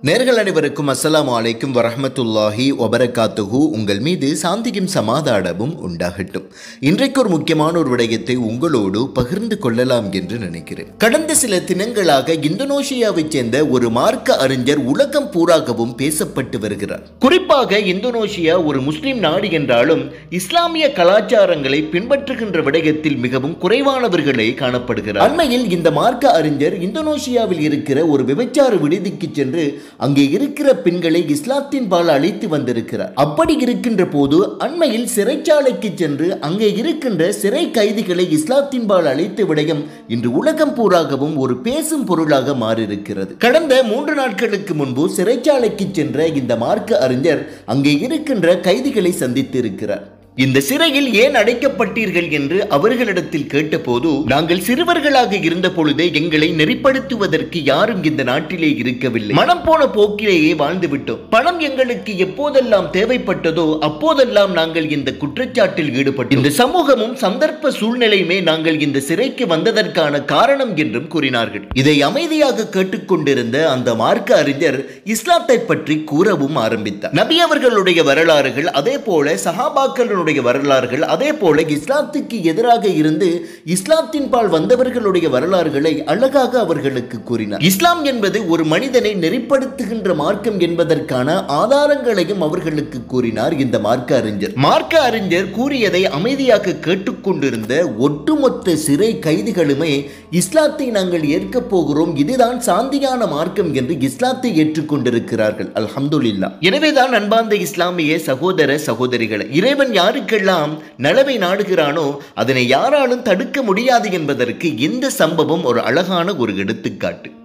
நேர்கள் அனைவருக்கும் அஸ்ஸலாமு அலைக்கும் வரஹ்மத்துல்லாஹி வபரகாத்துஹு உங்கள் மீது சாந்தியும் சமாதானமும் உண்டாகட்டும் இன்றைக்கு ஒரு முக்கியமான ஒரு விடயத்தை உங்களோடு பகிர்ந்து கொள்ளலாம் என்று நினைக்கிறேன் கடந்த சில தினங்களாக இந்தோனேஷியாவைச் சேர்ந்த ஒரு மார்க்க அறிஞர் உலகம் பூராகவும் பேசப்பட்டு வருகிறார் குறிப்பாக இந்தோனேஷியா ஒரு முஸ்லிம் நாடு என்றாலும் இஸ்லாமிய கலாச்சாரங்களை பின்பற்றுகின்ற விடயத்தில் மிகவும் குறைவானவர்களே காணப்படுகிறார் அண்மையில் இந்த மார்க்க அறிஞர் இந்தோனேஷியாவில் இருக்கிற ஒரு விபச்சார விடுதிக்கு சென்று அங்கே இருக்கிற பெண்களை இஸ்லாத்தின் பால் அழைத்து வந்திருக்கிறார் அப்படி இருக்கின்ற போது அண்மையில் சிறைச்சாலைக்கு சென்று அங்கே இருக்கின்ற சிறை கைதிகளை இஸ்லாத்தின் பால் அழைத்த விடயம் இன்று உலகம் பூராகவும் ஒரு பேசும் பொருளாக மாறியிருக்கிறது கடந்த மூன்று நாட்களுக்கு முன்பு சிறைச்சாலைக்கு சென்ற இந்த மார்க்க அறிஞர் அங்கே இருக்கின்ற கைதிகளை சந்தித்து இருக்கிறார் இந்த சிறையில் ஏன் அடைக்கப்பட்டீர்கள் என்று அவர்களிடத்தில் கேட்டபோது நாங்கள் சிறுவர்களாக இருந்த பொழுதே எங்களை நெறிப்படுத்துவதற்கு யாரும் இந்த நாட்டிலே இருக்கவில்லை மனம் போன போக்கிலேயே வாழ்ந்து விட்டோம் பணம் எங்களுக்கு எப்போதெல்லாம் தேவைப்பட்டதோ அப்போதெல்லாம் நாங்கள் இந்த குற்றச்சாட்டில் ஈடுபட்டோம் இந்த சமூகமும் சந்தர்ப்ப சூழ்நிலையுமே நாங்கள் இந்த சிறைக்கு வந்ததற்கான காரணம் என்றும் கூறினார்கள் இதை அமைதியாக கேட்டுக்கொண்டிருந்த அந்த மார்க்க அறிஞர் இஸ்லாத்தை பற்றி கூறவும் ஆரம்பித்தார் நபி அவர்களுடைய வரலாறுகள் அதே போல சஹாபாக்களுடைய வரலாறுகள் அதே போல இஸ்லாத்துக்கு எதிராக இருந்து இஸ்லாத்தின் பால் வந்தவர்களுடைய வரலாறுகளை அழகாக அவர்களுக்கு கூறினார் இஸ்லாம் என்பது ஒரு மனிதனை நெறிப்படுத்துகின்ற மார்க்கம் என்பதற்கான ஆதாரங்களையும் அவர்களுக்கு கூறினார் இந்த மார்க்க அறிஞர் மார்க்க அறிஞர் கூறியதை அமைதியாக கேட்டுக்கொண்டிருந்த ஒட்டுமொத்த சிறை கைதிகளுமே இஸ்லாத்தை நாங்கள் ஏற்கப் போகிறோம் இதுதான் சாந்தியான மார்க்கம் என்று இஸ்லாத்தை ஏற்றுக்கொண்டிருக்கிறார்கள் அல்ஹம்துலில்லா எனவேதான் அன்பார்ந்த இஸ்லாமிய சகோதர சகோதரிகளை இறைவன் யாருக்கெல்லாம் நலவை நாடுகிறானோ அதனை யாராலும் தடுக்க முடியாது என்பதற்கு இந்த சம்பவம் ஒரு அழகான ஒரு எடுத்துக்காட்டு